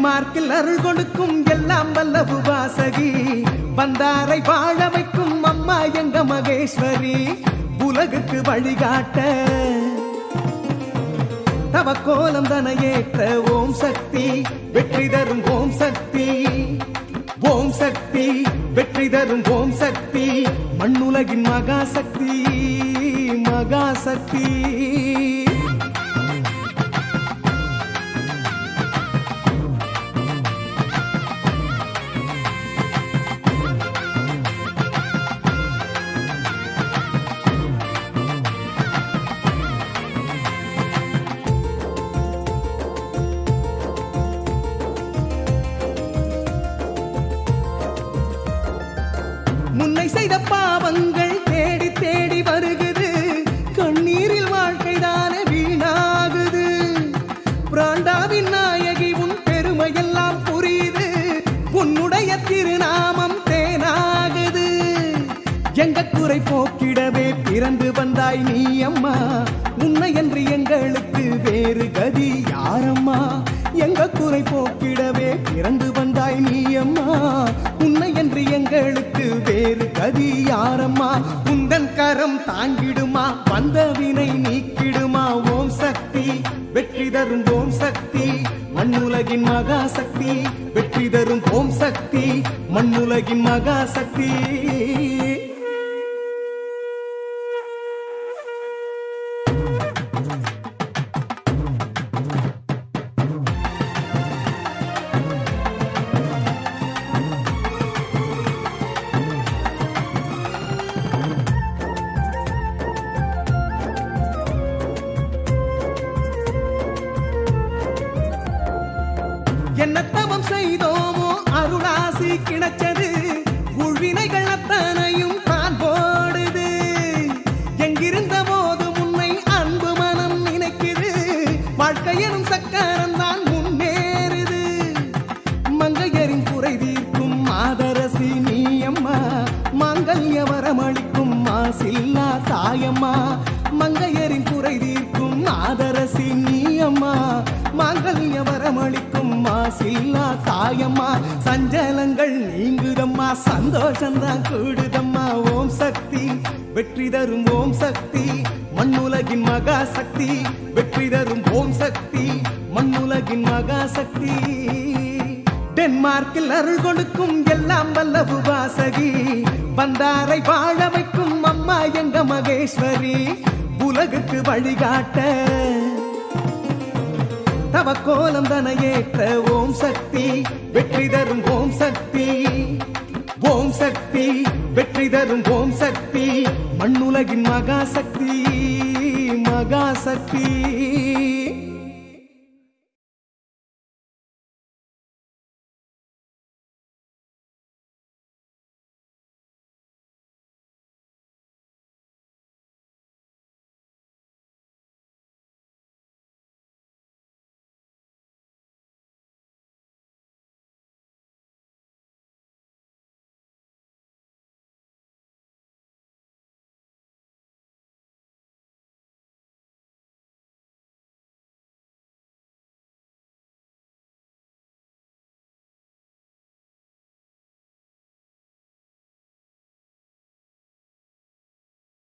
டென்மார்க்கில் அருள் கொடுக்கும் எல்லாம் வல்ல உபாசகி வந்தாரை வாழ வைக்கும் அம்மா எங்க மகேஸ்வரி உலகுக்கு வழிகாட்ட தவ கோலம் தன ஏற்ற ஓம் சக்தி வெற்றி தரும் ஓம் சக்தி ஓம் சக்தி வெற்றி தரும் ஓம் சக்தி மண்ணுலகின் மகாசக்தி மகாசக்தி முன்னை செய்த பாவங்கள் தேடி தேடி வருகுது கண்ணீரில் வாழ்க்கைதானே வீணாகுது பிராண்டாவின் நாயகி உன் பெருமையெல்லாம் புரியுது உன்னுடைய திருநாமம் தேனாகுது எங்க குறை போக்கிடவே பிறந்து வந்தாய் நீ அம்மா உன்னை என்று எங்களுக்கு வேறு கதி யாரம்மா எங்க குறை போக்கிடவே பிறந்து வந்தாய் நீ அம்மா உன்னை என்று எங்களுக்கு வேறு கதி யாரம்மா உந்தன் கரம் தாங்கிடுமா வந்த வினை நீக்கிடுமா ஓம் சக்தி வெற்றி தரும் ஓம் சக்தி மண்ணுலகின் மகாசக்தி வெற்றி தரும் ஓம் சக்தி மண்ணுலகின் மகாசக்தி என்ன தவம் செய்தோமோ அருளாசி கிடைச்சது உள்வினைகள் அத்தனையும் தான் போடுது எங்கிருந்த போது முன்னை அன்பு மனம் நினைக்குது வாழ்க்கையனும் சக்கரம் தான் முன்னேறுது மங்கையரின் குறை தீர்க்கும் மாதரசி நீ அம்மா மாங்கல்ய வரமளிக்கும் மாசில்லா தாயம்மா மங்கையரின் குறை தீர்க்கும் ஆதரசி நீ அம்மா மாங்கல்ய வரமளிக்கும் மாசில்லா தாயம்மா சஞ்சலங்கள் நீங்குதம்மா சந்தோஷம்தான் கூடுதம்மா ஓம் சக்தி வெற்றி தரும் ஓம் சக்தி மண்ணுலகின் மகாசக்தி வெற்றி தரும் ஓம் சக்தி மண்ணுலகின் மகாசக்தி டென்மார்க்கில் அருள் கொடுக்கும் எல்லாம் வல்ல உபாசகி வந்தாரை வாழ வைக்கும் அம்மா எங்க மகேஸ்வரி உலகுக்கு வழிகாட்ட தவ கோலம் தன ஏற்ற ஓம் சக்தி வெற்றி தரும் ஓம் சக்தி ஓம் சக்தி வெற்றி தரும் ஓம் சக்தி மண்ணுலகின் மகாசக்தி மகாசக்தி